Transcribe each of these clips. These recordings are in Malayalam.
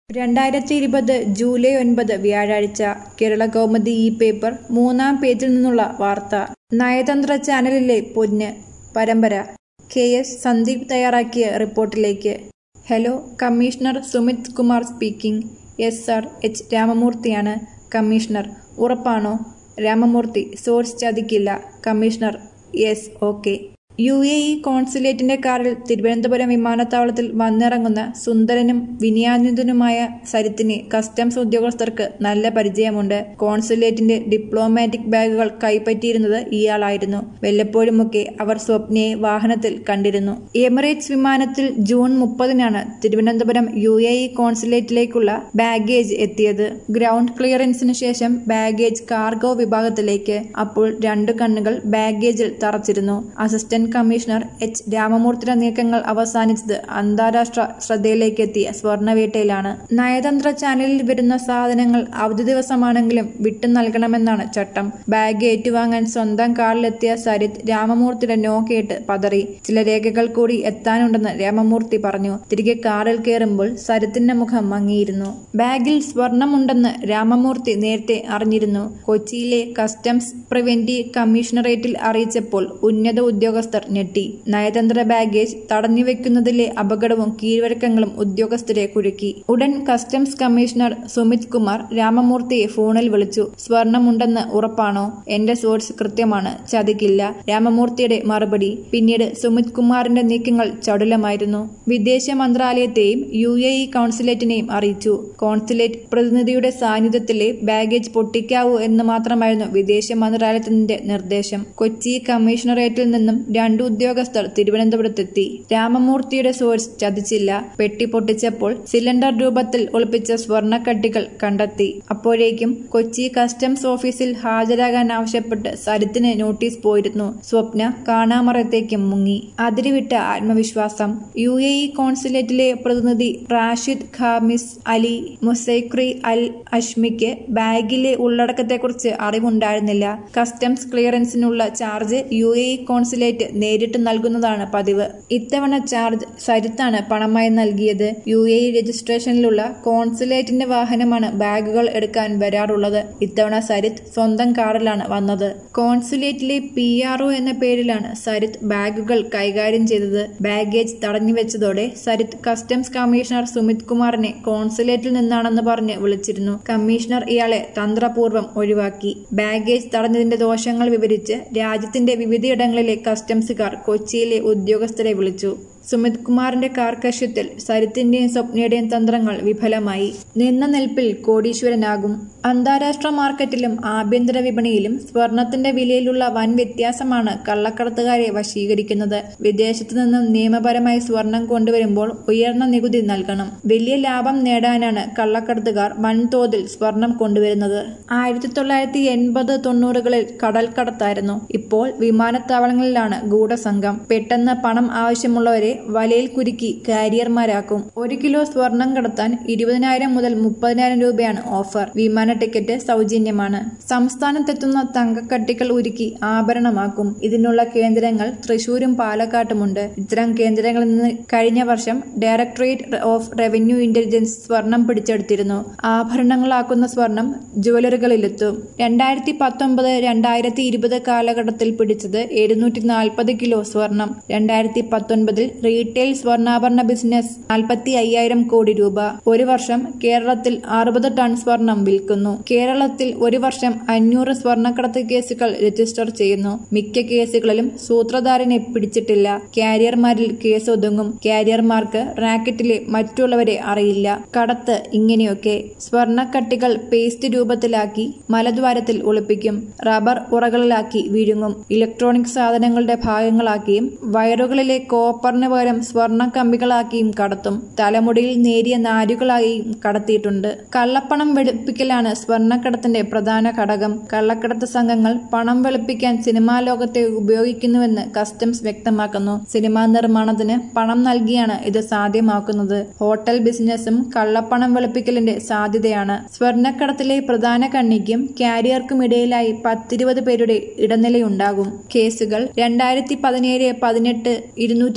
രണ്ടായിരത്തി ഇരുപത് ജൂലൈ ഒൻപത് വ്യാഴാഴ്ച കേരള കൗമുദി ഈ പേപ്പർ മൂന്നാം പേജിൽ നിന്നുള്ള വാർത്ത നയതന്ത്ര ചാനലിലെ പൊന്ന് പരമ്പര കെ എസ് സന്ദീപ് തയ്യാറാക്കിയ റിപ്പോർട്ടിലേക്ക് hello commissioner Sumit Kumar speaking S R H രാമമൂർത്തിയാണ് കമ്മീഷണർ ഉറപ്പാണോ രാമമൂർത്തി സോഴ്സ് ചതിക്കില്ല commissioner yes okay U A E കോൺസുലേറ്റിന്റെ കാറിൽ തിരുവനന്തപുരം വിമാനത്താവളത്തിൽ വന്നിറങ്ങുന്ന സുന്ദരനും വിനയാന്വിതനുമായ സരിത്തിനെ കസ്റ്റംസ് ഉദ്യോഗസ്ഥർക്ക് നല്ല പരിചയമുണ്ട് കോൺസുലേറ്റിന്റെ ഡിപ്ലോമാറ്റിക് ബാഗുകൾ കൈപ്പറ്റിയിരുന്നത് ഇയാളായിരുന്നു വല്ലപ്പോഴുമൊക്കെ അവർ സ്വപ്നയെ വാഹനത്തിൽ കണ്ടിരുന്നു എമിറേറ്റ്സ് വിമാനത്തിൽ ജൂൺ മുപ്പതിനാണ് തിരുവനന്തപുരം യു എ ഇ കോൺസുലേറ്റിലേക്കുള്ള ബാഗേജ് എത്തിയത് ഗ്രൗണ്ട് ക്ലിയറൻസിന് ശേഷം ബാഗേജ് കാർഗോ വിഭാഗത്തിലേക്ക് അപ്പോൾ രണ്ടു കണ്ണുകൾ ബാഗേജിൽ തറച്ചിരുന്നു അസിസ്റ്റന്റ് കമ്മീഷണർ എച്ച് രാമമൂർത്തിയുടെ നീക്കങ്ങൾ അവസാനിച്ചത് അന്താരാഷ്ട്ര ശ്രദ്ധയിലേക്കെത്തിയ സ്വർണവേട്ടയിലാണ് നയതന്ത്ര ചാനലിൽ വരുന്ന സാധനങ്ങൾ അവധി ദിവസമാണെങ്കിലും വിട്ടു നൽകണമെന്നാണ് ചട്ടം ബാഗ് ഏറ്റുവാങ്ങാൻ സ്വന്തം കാറിലെത്തിയ സരിത് രാമമൂർത്തിയുടെ നോ കേട്ട് പതറി ചില രേഖകൾ കൂടി എത്താനുണ്ടെന്ന് രാമമൂർത്തി പറഞ്ഞു തിരികെ കാറിൽ കയറുമ്പോൾ സരിത്തിന്റെ മുഖം മങ്ങിയിരുന്നു ബാഗിൽ സ്വർണമുണ്ടെന്ന് രാമമൂർത്തി നേരത്തെ അറിഞ്ഞിരുന്നു കൊച്ചിയിലെ കസ്റ്റംസ് പ്രിവെന്റീവ് കമ്മീഷണറേറ്റിൽ അറിയിച്ചപ്പോൾ ഉന്നത ഉദ്യോഗസ്ഥർ ഞെട്ടി നയതന്ത്ര ബാഗേജ് തടഞ്ഞുവെക്കുന്നതിലെ അപകടവും കീഴ്വഴക്കങ്ങളും ഉദ്യോഗസ്ഥരെ കുരുക്കി ഉടൻ കസ്റ്റംസ് കമ്മീഷണർ സുമിത് കുമാർ രാമമൂർത്തിയെ ഫോണിൽ വിളിച്ചു സ്വർണമുണ്ടെന്ന് ഉറപ്പാണോ എന്റെ സോഴ്സ് കൃത്യമാണ് ചതിക്കില്ല രാമമൂർത്തിയുടെ മറുപടി പിന്നീട് സുമിത് കുമാറിന്റെ നീക്കങ്ങൾ ചടുലമായിരുന്നു വിദേശ മന്ത്രാലയത്തെയും യു എ ഇ കോൺസുലേറ്റിനെയും അറിയിച്ചു കോൺസുലേറ്റ് പ്രതിനിധിയുടെ സാന്നിധ്യത്തിലെ ബാഗേജ് പൊട്ടിക്കാവൂ എന്ന് മാത്രമായിരുന്നു വിദേശ മന്ത്രാലയത്തിന്റെ നിർദ്ദേശം കൊച്ചി കമ്മീഷണറേറ്റിൽ നിന്നും രണ്ടു ഉദ്യോഗസ്ഥർ തിരുവനന്തപുരത്തെത്തി രാമമൂർത്തിയുടെ സോഴ്സ് ചതിച്ചില്ല പെട്ടി പൊട്ടിച്ചപ്പോൾ സിലിണ്ടർ രൂപത്തിൽ ഒളിപ്പിച്ച സ്വർണ്ണക്കട്ടികൾ കണ്ടെത്തി അപ്പോഴേക്കും കൊച്ചി കസ്റ്റംസ് ഓഫീസിൽ ഹാജരാകാൻ ആവശ്യപ്പെട്ട് സരിത്തിന് നോട്ടീസ് പോയിരുന്നു സ്വപ്ന കാണാമറയത്തേക്കും മുങ്ങി അതിരുവിട്ട ആത്മവിശ്വാസം യു എ ഇ കോൺസുലേറ്റിലെ പ്രതിനിധി Rashid Khamis Ali Musaikri Al അഷ്മിക്ക് ബാഗിലെ ഉള്ളടക്കത്തെക്കുറിച്ച് അറിവുണ്ടായിരുന്നില്ല കസ്റ്റംസ് ക്ലിയറൻസിനുള്ള charge U A E consulate നേരിട്ട് നൽകുന്നതാണ് പതിവ് ഇത്തവണ ചാർജ് സരിത്താണ് പണമായി നൽകിയത് യു എ ഇ രജിസ്ട്രേഷനിലുള്ള കോൺസുലേറ്റിന്റെ വാഹനമാണ് ബാഗുകൾ എടുക്കാൻ വരാറുള്ളത് ഇത്തവണ സരിത്ത് സ്വന്തം കാറിലാണ് വന്നത് കോൺസുലേറ്റിലെ പി ആർ ഒ എന്ന പേരിലാണ് സരിത്ത് ബാഗുകൾ കൈകാര്യം ചെയ്തത് ബാഗേജ് തടഞ്ഞുവെച്ചതോടെ സരിത്ത് കസ്റ്റംസ് കമ്മീഷണർ സുമിത് കുമാറിനെ കോൺസുലേറ്റിൽ നിന്നാണെന്ന് പറഞ്ഞ് വിളിച്ചിരുന്നു കമ്മീഷണർ ഇയാളെ തന്ത്രപൂർവ്വം ഒഴിവാക്കി ബാഗേജ് തടഞ്ഞതിന്റെ ദോഷങ്ങൾ വിവരിച്ച് രാജ്യത്തിന്റെ വിവിധയിടങ്ങളിലെ കസ്റ്റംസുകാർ കൊച്ചിയിലെ ഉദ്യോഗസ്ഥരെ വിളിച്ചു സുമിത് കുമാറിന്റെ കാർക്കശ്യത്തിൽ സരിത്തിന്റെയും സ്വപ്നയുടെയും തന്ത്രങ്ങൾ വിഫലമായി നിന്ന നിൽപ്പിൽ കോടീശ്വരനാകും അന്താരാഷ്ട്ര മാർക്കറ്റിലും ആഭ്യന്തര വിപണിയിലും സ്വർണത്തിന്റെ വിലയിലുള്ള വൻ വ്യത്യാസമാണ് കള്ളക്കടത്തുകാരെ വശീകരിക്കുന്നത് വിദേശത്തു നിന്നും നിയമപരമായി സ്വർണം കൊണ്ടുവരുമ്പോൾ ഉയർന്ന നികുതി നൽകണം വലിയ ലാഭം നേടാനാണ് കള്ളക്കടത്തുകാർ വൻതോതിൽ സ്വർണം കൊണ്ടുവരുന്നത് ആയിരത്തി തൊള്ളായിരത്തി എൺപത് തൊണ്ണൂറുകളിൽ കടൽ കടത്തായിരുന്നു ഇപ്പോൾ വിമാനത്താവളങ്ങളിലാണ് ഗൂഢസംഘം പെട്ടെന്ന് പണം ആവശ്യമുള്ളവരെ വലയിൽ കുരുക്കി കാരിയർമാരാക്കും ഒരു കിലോ സ്വർണം കടത്താൻ ഇരുപതിനായിരം മുതൽ മുപ്പതിനായിരം രൂപയാണ് ഓഫർ വിമാന ടിക്കറ്റ് സൗജന്യമാണ് സംസ്ഥാനത്തെത്തുന്ന തങ്കക്കട്ടികൾ ഉരുക്കി ആഭരണമാക്കും ഇതിനുള്ള കേന്ദ്രങ്ങൾ തൃശൂരും പാലക്കാട്ടുമുണ്ട് ഇത്തരം കേന്ദ്രങ്ങളിൽ നിന്ന് കഴിഞ്ഞ വർഷം ഡയറക്ടറേറ്റ് ഓഫ് റവന്യൂ ഇന്റലിജൻസ് സ്വർണം പിടിച്ചെടുത്തിരുന്നു ആഭരണങ്ങളാക്കുന്ന സ്വർണം ജുവലറികളിലെത്തും രണ്ടായിരത്തി പത്തൊമ്പത് രണ്ടായിരത്തി ഇരുപത് കാലഘട്ടത്തിൽ പിടിച്ചത് എഴുന്നൂറ്റി നാൽപ്പത് കിലോ സ്വർണം രണ്ടായിരത്തി പത്തൊൻപതിൽ റീറ്റെയിൽ സ്വർണ്ണാഭരണ ബിസിനസ് നാൽപ്പത്തി അയ്യായിരം കോടി രൂപ ഒരു വർഷം കേരളത്തിൽ അറുപത് ടൺ സ്വർണം വിൽക്കുന്നു കേരളത്തിൽ ഒരു വർഷം അഞ്ഞൂറ് സ്വർണ്ണക്കടത്ത് കേസുകൾ രജിസ്റ്റർ ചെയ്യുന്നു മിക്ക കേസുകളിലും സൂത്രധാരനെ പിടിച്ചിട്ടില്ല കാരിയർമാരിൽ കേസ് ഒതുങ്ങും കാരിയർമാർക്ക് റാക്കറ്റിലെ മറ്റുള്ളവരെ അറിയില്ല കടത്ത് ഇങ്ങനെയൊക്കെ സ്വർണ്ണക്കട്ടികൾ പേസ്റ്റ് രൂപത്തിലാക്കി മലദ്വാരത്തിൽ ഒളിപ്പിക്കും റബ്ബർ ഉറകളിലാക്കി വിഴുങ്ങും ഇലക്ട്രോണിക് സാധനങ്ങളുടെ ഭാഗങ്ങളാക്കിയും വയറുകളിലെ കോപ്പറിന് പകരം സ്വർണ്ണ കമ്പികളാക്കിയും കടത്തും തലമുടിയിൽ നേരിയ നാരുകളായും കടത്തിയിട്ടുണ്ട് കള്ളപ്പണം വെളുപ്പിക്കലാണ് സ്വർണ്ണക്കടത്തിന്റെ പ്രധാന ഘടകം കള്ളക്കടത്ത് സംഘങ്ങൾ പണം വെളുപ്പിക്കാൻ സിനിമാ ലോകത്തെ ഉപയോഗിക്കുന്നുവെന്ന് കസ്റ്റംസ് വ്യക്തമാക്കുന്നു സിനിമാ നിർമ്മാണത്തിന് പണം നൽകിയാണ് ഇത് സാധ്യമാക്കുന്നത് ഹോട്ടൽ ബിസിനസ്സും കള്ളപ്പണം വെളുപ്പിക്കലിന്റെ സാധ്യതയാണ് സ്വർണ്ണക്കടത്തിലെ പ്രധാന കണ്ണിക്കും കാരിയർക്കും ഇടയിലായി പത്തിരുപത് പേരുടെ ഇടനിലയുണ്ടാകും കേസുകൾ രണ്ടായിരത്തി പതിനേഴ് പതിനെട്ട് ഇരുന്നൂറ്റി നാൽപ്പത്തി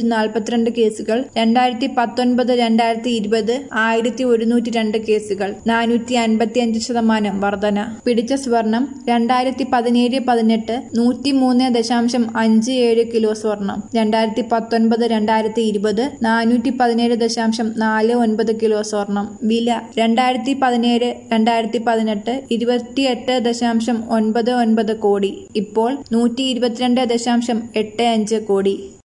അറുപത്തിരണ്ട് കേസുകൾ രണ്ടായിരത്തി പത്തൊൻപത് രണ്ടായിരത്തി ഇരുപത് ആയിരത്തി ഒരുന്നൂറ്റി രണ്ട് കേസുകൾ നാനൂറ്റി അൻപത്തി അഞ്ച് ശതമാനം വർധന പിടിച്ച സ്വർണം രണ്ടായിരത്തി പതിനേഴ് പതിനെട്ട് നൂറ്റി മൂന്ന് ദശാംശം അഞ്ച് ഏഴ് കിലോ സ്വർണം രണ്ടായിരത്തി പത്തൊൻപത് രണ്ടായിരത്തി ഇരുപത് നാനൂറ്റി പതിനേഴ് ദശാംശം നാല് ഒൻപത് കിലോ സ്വർണം വില രണ്ടായിരത്തി പതിനേഴ് രണ്ടായിരത്തി പതിനെട്ട് ഇരുപത്തിയെട്ട് ദശാംശം ഒൻപത് ഒൻപത് കോടി ഇപ്പോൾ നൂറ്റി ഇരുപത്തിരണ്ട് ദശാംശം എട്ട് അഞ്ച് കോടി